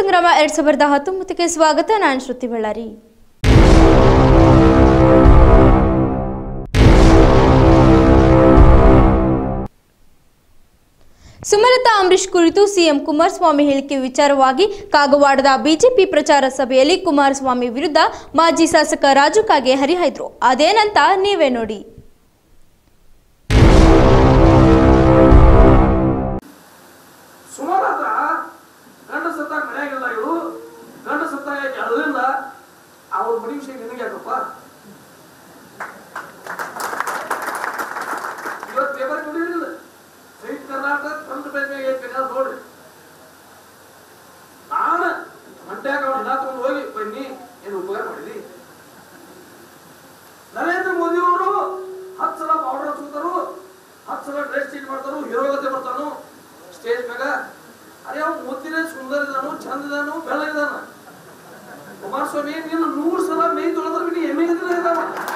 ಸಂಗ್ರಾಮ ಎರಡ್ ಸಾವಿರದ ಹತ್ತೊಂಬತ್ತಕ್ಕೆ ಸ್ವಾಗತ ನಾನು ಶ್ರುತಿ ಬಳ್ಳಾರಿ ಸುಮಲತಾ ಅಂಬರೀಶ್ ಕುರಿತು ಸಿಎಂ ಕುಮಾರಸ್ವಾಮಿ ಹೇಳಿಕೆ ವಿಚಾರವಾಗಿ ಕಾಗವಾಡದ ಬಿಜೆಪಿ ಪ್ರಚಾರ ಸಭೆಯಲ್ಲಿ ಕುಮಾರಸ್ವಾಮಿ ವಿರುದ್ಧ ಮಾಜಿ ಶಾಸಕ ರಾಜು ಕಾಗೆ ಹರಿಹಾಯ್ದ್ರು ಅದೇನಂತ ನೀವೇ ನೋಡಿ ಸುಮಾರು ಹತ್ರ ಗಂಡ ಸತ್ತಾಗ ಮನೆಯಾಗಿಲ್ಲ ಇವರು ಗಂಡ ಸತ್ತಾಗ ಯಾಕೆ ಅಳಲಿಲ್ಲ ಅವ್ರ ಮನೆ ವಿಷಯ ನಿನಗೆ ಯಾಕಪ್ಪ ಇವತ್ತು ಪೇಪರ್ ಕೊಡಿರಲಿಲ್ಲ ಸೈಟ್ ಕರ್ನಾಟಕ ಕಂಡು ಮೇಲೆ ಬೇಕಾದ್ರೆ ನೋಡ್ರಿ ನಾನು ಮಂಡ್ಯಾಗ ಅವ್ನ ಎಲ್ಲ ತಗೊಂಡು ಹೋಗಿ ಬನ್ನಿ ಏನು ಉಪಕಾರ ಮಾಡಿದಿ ನರೇಂದ್ರ ಮೋದಿ ಅವರು ಹತ್ತು ಸಲ ಪೌಡರ್ ಹಚ್ಕೋತಾರು ಹತ್ತು ಸಲ ಡ್ರೆಸ್ ಚೇಂಜ್ ಮಾಡ್ತಾರು ಹೀರೋಗತೆ ಬರ್ತಾನು ಸ್ಟೇಜ್ ಮ್ಯಾಗ ಅರೆ ಅವ್ನು ಮುದ್ದಿನ ಸುಂದರ ಇದಾನು ಚಂದ ಇದಾನು ಬೆಳ್ಳಗಿದಾನ ಕುಮಾರಸ್ವಾಮಿ ನೀನು ನೂರು ಸಲ ಮೈ ತೊಳೆದ್ರೆ ನೀನು ಎಮ್ಮೆಗಿದ್ರೆ ಇದಾವ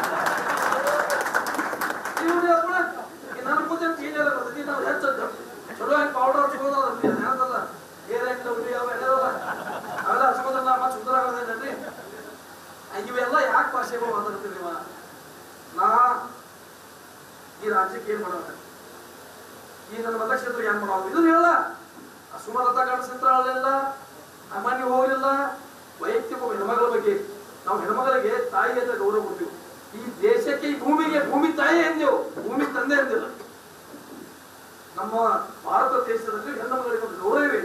ಇವ್ರು ಯಾಕಪ್ಪ? ಈ ನನ್ನ ಮುಂದೆ ಚೇಂಜ್ ಎಲ್ಲ ಬರ್ತೈತಿ ನಾವು ಹೆಚ್ಚು ಚಲೋ ಹೆಂಗ್ ಪೌಡರ್ ಹಚ್ಕೋದ ಏನಂತಲ್ಲ ಏರ್ ಹೆಂಗ್ ಉರಿ ಅವ ಎಲ್ಲದಲ್ಲ ಅವೆಲ್ಲ ಹಚ್ಕೋದ್ರಲ್ಲ ಮತ್ತೆ ಸುಂದರ ಆಗೋದೇನ್ರಿ ಇವೆಲ್ಲ ಯಾಕೆ ಭಾಷೆಗಳು ಮಾತಾಡ್ತೀರಿ ನೀವು ನಾ ಈ ರಾಜ್ಯಕ್ಕೆ ಏನ್ ಮಾಡೋಣ ಈ ನನ್ನ ಮತಕ್ಷೇತ್ರ ಏನ್ ಮಾಡೋದು ಇದು ಹೇಳ ಸುಮಲತಾ ಕಾಣಿಸಿತ್ರ ಅಲ್ಲಿಲ್ಲ ಅಮ್ಮನಿ ಹೋಗಲಿಲ್ಲ ವೈಯಕ್ತಿಕ ಹೆಣ್ಮಗಳ ಬಗ್ಗೆ ನಾವು ಹೆಣ್ಮಗಳಿಗೆ ತಾಯಿ ಅಂತ ಗೌರವ ಕೊಡ್ತೀವಿ ಈ ದೇಶಕ್ಕೆ ಈ ಭೂಮಿಗೆ ಭೂಮಿ ತಾಯಿ ಎಂದೆವು ಭೂಮಿ ತಂದೆ ಎಂದಿಲ್ಲ ನಮ್ಮ ಭಾರತ ದೇಶದಲ್ಲಿ ಹೆಣ್ಣು ಮಗಳಿಗೆ ಒಂದು ಗೌರವವಿದೆ